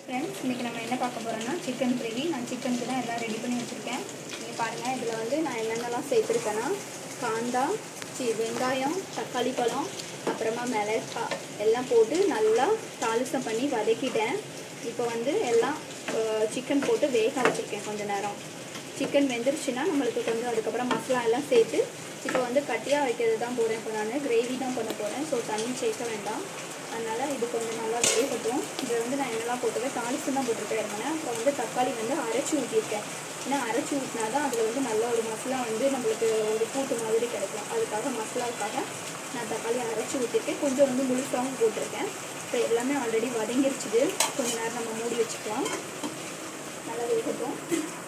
friends இன்றைக்கி நம்ம என்ன பார்க்க போகிறோம்னா சிக்கன் கிரேவி நான் சிக்கனுக்கு தான் எல்லாம் ரெடி பண்ணி வச்சுருக்கேன் நீங்கள் பாருங்கள் இதில் வந்து நான் என்னென்னலாம் சேர்த்துருக்கேன்னா காந்தா சி வெங்காயம் தக்காளி பழம் அப்புறமா மிளகாய் எல்லாம் போட்டு நல்லா தாளிசம் பண்ணி வதக்கிட்டேன் இப்போ வந்து எல்லாம் சிக்கன் போட்டு வேக வச்சுருக்கேன் கொஞ்ச நேரம் சிக்கன் வெந்துருச்சுன்னா நம்மளுக்கு கொஞ்சம் அதுக்கப்புறம் மசாலா எல்லாம் சேர்த்து இப்போ வந்து கட்டியாக வைக்கிறது தான் போகிறேன் இப்போ நான் கிரேவி தான் பண்ண போகிறேன் ஸோ தண்ணி சேர்க்க வேண்டாம் அதனால் இது கொஞ்சம் நல்லா வேகட்டும் இதில் வந்து நான் என்னெல்லாம் போட்டிருக்கேன் தாளிச்சு தான் போட்டிருக்கேன் இருக்கேன் அப்புறம் வந்து தக்காளி வந்து அரைச்சி ஊற்றிருக்கேன் ஏன்னா அரைச்சி ஊற்றினா தான் அதில் வந்து நல்ல ஒரு மசாலா வந்து நம்மளுக்கு ஒரு கூட்டு மாதிரி கிடைக்கும் அதுக்காக மசாலாவுக்காக நான் தக்காளி அரைச்சி ஊற்றிருக்கேன் கொஞ்சம் வந்து முழுசாகவும் போட்டிருக்கேன் இப்போ எல்லாமே ஆல்ரெடி வதங்கிருச்சுது கொஞ்ச நேரம் நம்ம மூடி வச்சுக்கலாம் நல்லா வேகட்டும்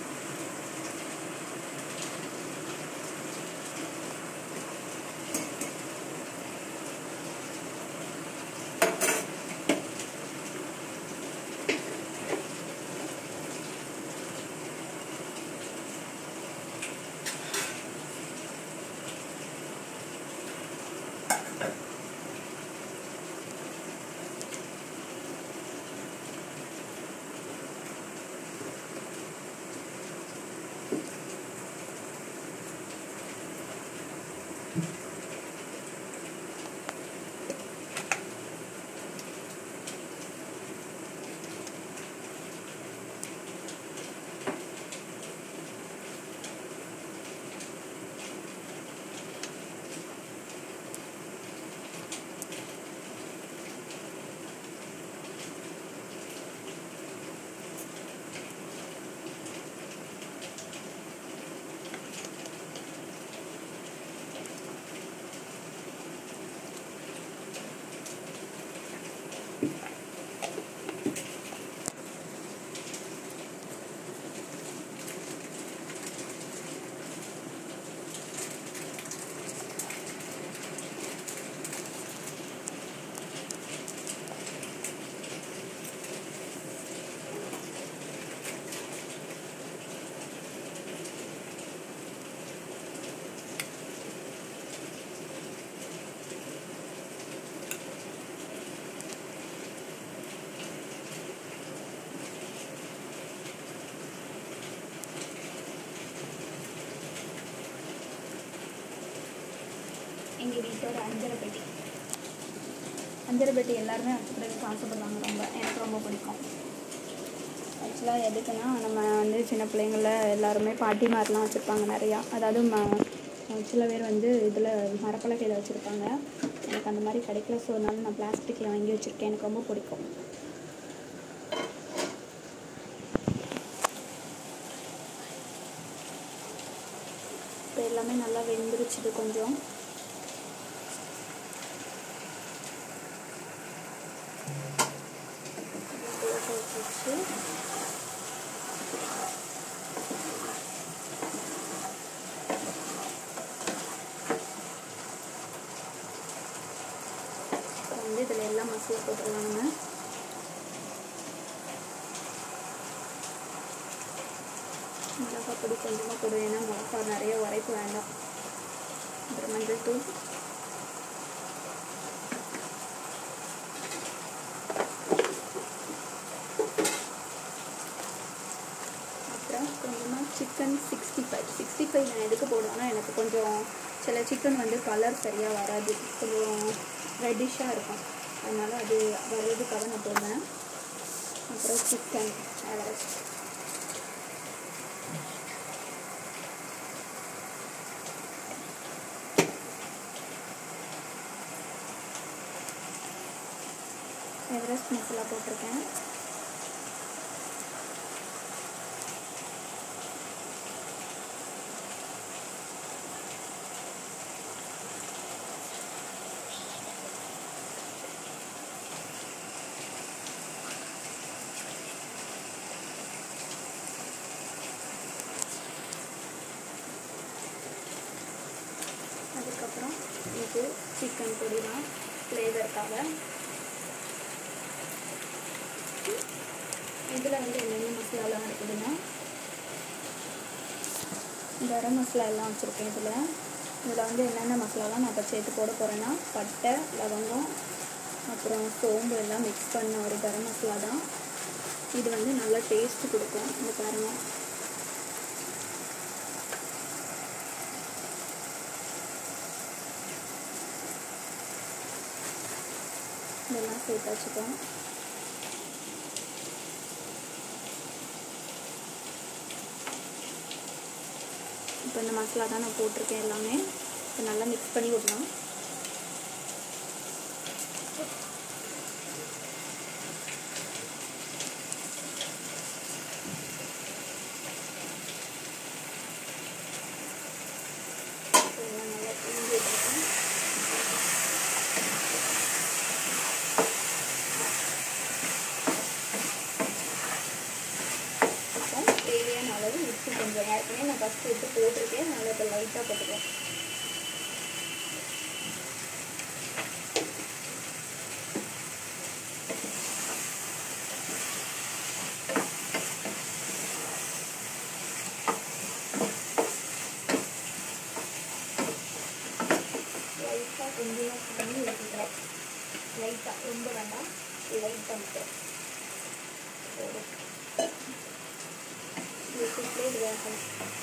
எங்கள் வீட்டோட அஞ்சரை பெட்டி அஞ்சரை பெட்டி எல்லாருமே வச்சுக்கிறதுக்கு ஆசைப்படுவாங்க ரொம்ப எனக்கு ரொம்ப பிடிக்கும் ஆக்சுவலாக எதுக்குன்னா நம்ம வந்து சின்ன பிள்ளைங்கள எல்லாருமே பாட்டி மாதிரிலாம் வச்சுருப்பாங்க நிறையா அதாவது ம சில பேர் வந்து இதில் மரப்பலகையில் வச்சுருப்பாங்க எனக்கு அந்த மாதிரி கிடைக்கல ஸோ அதனால நான் பிளாஸ்டிக்கில் வாங்கி வச்சுருக்கேன் எனக்கு ரொம்ப பிடிக்கும் இப்போ எல்லாமே நல்லா வெந்துருச்சுது கொஞ்சம் வேக வச்சு வந்து இதில் எல்லாம் மசாலா போட்டுடலாம் நம்ம மிளகாய் பொடி கொஞ்சமாக போடுவேன் ஏன்னா மிளகா நிறைய உரைப்பு வேண்டாம் அப்புறம் மஞ்சள் தூள் அப்புறம் கொஞ்சமாக chicken sixty five sixty five நான் எதுக்கு போடுவேன்னா எனக்கு கொஞ்சம் சில சிக்கன் வந்து கலர் சரியாக வராது கொஞ்சம் ரெட்டிஷாக இருக்கும் அதனால் அது வர்றதுக்காக நான் போடுவேன் அப்புறம் சிக்கன் எவரெஸ்ட் எவரெஸ்ட் மசாலா போட்டிருக்கேன் அதுக்கப்புறம் இது சிக்கன் பொடி தான் ஃப்ளேவருக்காக இதில் வந்து என்னென்ன மசாலாலாம் இருக்குதுன்னா கரம் மசாலா எல்லாம் வச்சுருக்கேன் இதில் இதில் வந்து என்னென்ன மசாலாலாம் நான் இப்போ சேர்த்து போட போகிறேன்னா பட்டை லவங்கம் அப்புறம் சோம்பு எல்லாம் மிக்ஸ் பண்ண ஒரு கரம் மசாலா தான் இது வந்து நல்லா டேஸ்ட் கொடுக்கும் இந்த பாருங்க இதெல்லாம் சேர்த்து வச்சுப்போம் இப்போ இந்த மசாலா தான் நான் போட்டிருக்கேன் எல்லாமே இப்போ நல்லா மிக்ஸ் பண்ணி விடணும் எல்லாம் நல்லா கிண்டி விட்டுருக்கேன் இப்போ தேவையான அளவு உப்பு கொஞ்சம் ஏற்கனவே நான் ஃபஸ்ட்டு உப்பு போட்டிருக்கேன் அதனால் இப்போ லைட்டாக போட்டுக்கிறேன் லைட்டாக கொஞ்சமாக தண்ணி ஊற்றிக்கிறேன் லைட்டாக ரொம்ப வேண்டாம் லைட்டாக மட்டும் போதும் வீட்டுக்குள்ளே இது வேகணும்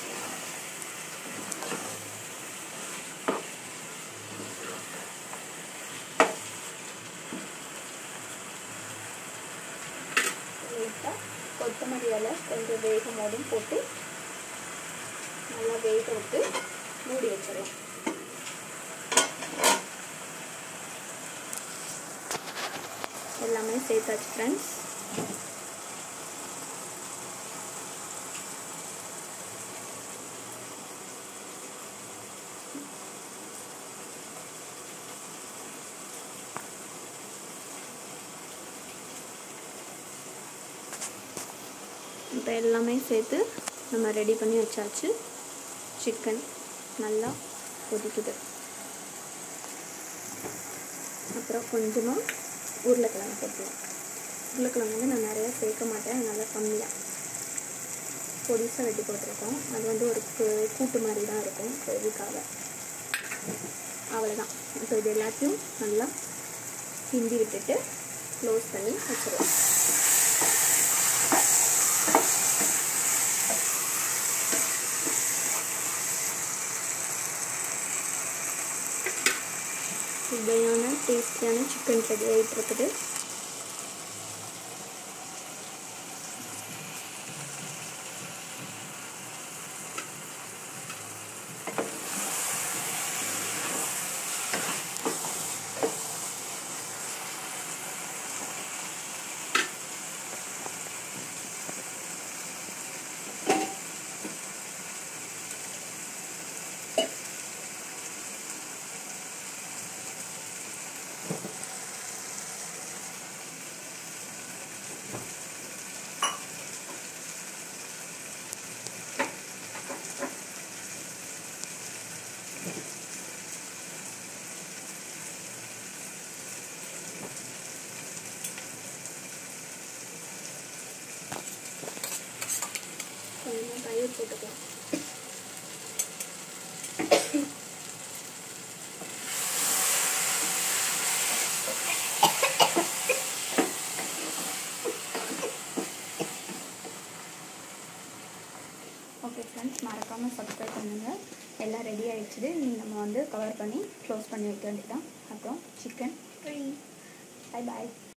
லைட்டாக கொத்தமல்லி இலை கொஞ்சம் வேகும் போதும் போட்டு நல்லா வேக விட்டு மூடி வச்சிடலாம் எல்லாமே சேர்த்தாச்சு ஃப்ரெண்ட்ஸ் இப்போ எல்லாமே சேர்த்து நம்ம ரெடி பண்ணி வச்சாச்சு சிக்கன் நல்லா கொதிக்குது அப்புறம் கொஞ்சமாக உருளைக்கிழங்கு போட்டுக்கலாம் உருளைக்கிழங்கு வந்து நான் நிறையா சேர்க்க மாட்டேன் அதனால் கம்மியாக பொடிசாக வெட்டி போட்டிருக்கோம் அது வந்து ஒரு கு- கூட்டு மாதிரி தான் இருக்கும் இதுக்காக அவ்வளோதான் இப்போ இது எல்லாத்தையும் நல்லா கிண்டி விட்டுட்டு க்ளோஸ் பண்ணி வச்சிடலாம் சுவையான டேஸ்டியான சிக்கன் ரெடி ஆகிட்டு இருக்குது கொஞ்சமாக தயிர் போட்டுக்கலாம் ஓகே ஃப்ரெண்ட்ஸ் மறக்காமல் சப்ஸ்கிரைப் பண்ணுங்கள் எல்லாம் ரெடி ஆகிடுச்சுது நீங்கள் நம்ம வந்து கவர் பண்ணி க்ளோஸ் பண்ணி வைக்க வேண்டியதான் அப்புறம் சிக்கன் ஃப்ரீ பை பாய்